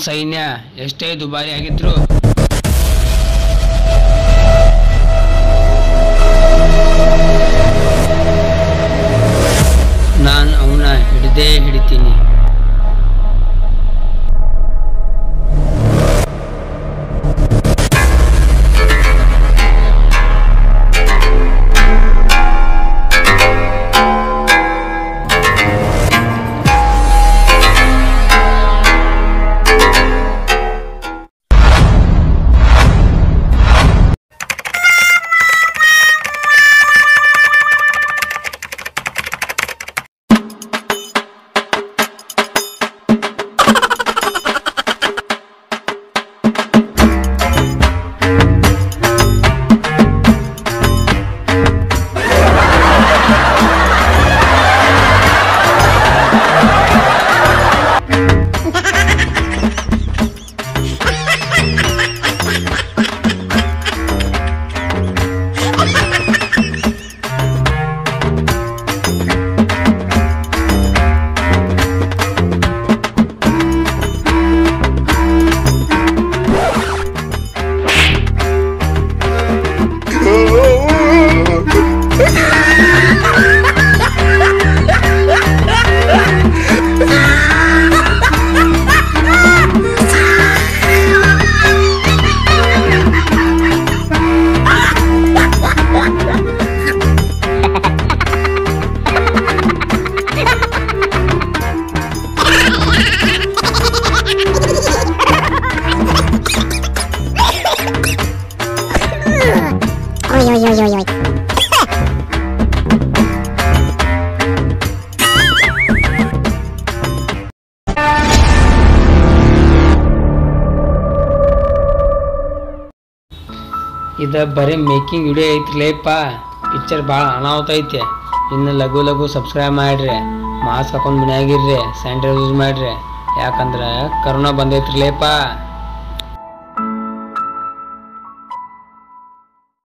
ಸೈನ್ಯ ಎಷ್ಟೇ ದುಬಾರಿ ಆಗಿದ್ರು ನಾನು ಅವನ ಹಿಡಿದೇ ಹಿಡಿತೀನಿ Oi, oi, oi, oi, oi. ಇದು ಬರೀ ಮೇಕಿಂಗ್ ವಿಡಿಯೋ ಐತ್ರಿಲೇಪ್ಪ ಪಿಕ್ಚರ್ ಭಾಳ ಅನಾಹುತ ಐತೆ ಇನ್ನು ಲಘು ಲಘು ಸಬ್ಸ್ಕ್ರೈಬ್ ಮಾಡಿರಿ ಮಾಸ್ಕ್ ಹಾಕೊಂಡು ಮನ್ಯಾಗಿರ್ರಿ ಸ್ಯಾನಿಟೈಸರ್ ಯೂಸ್ ಮಾಡಿರಿ ಯಾಕಂದ್ರೆ ಕರೋನಾ ಬಂದೈತ್ರಿಲೇಪ್ಪ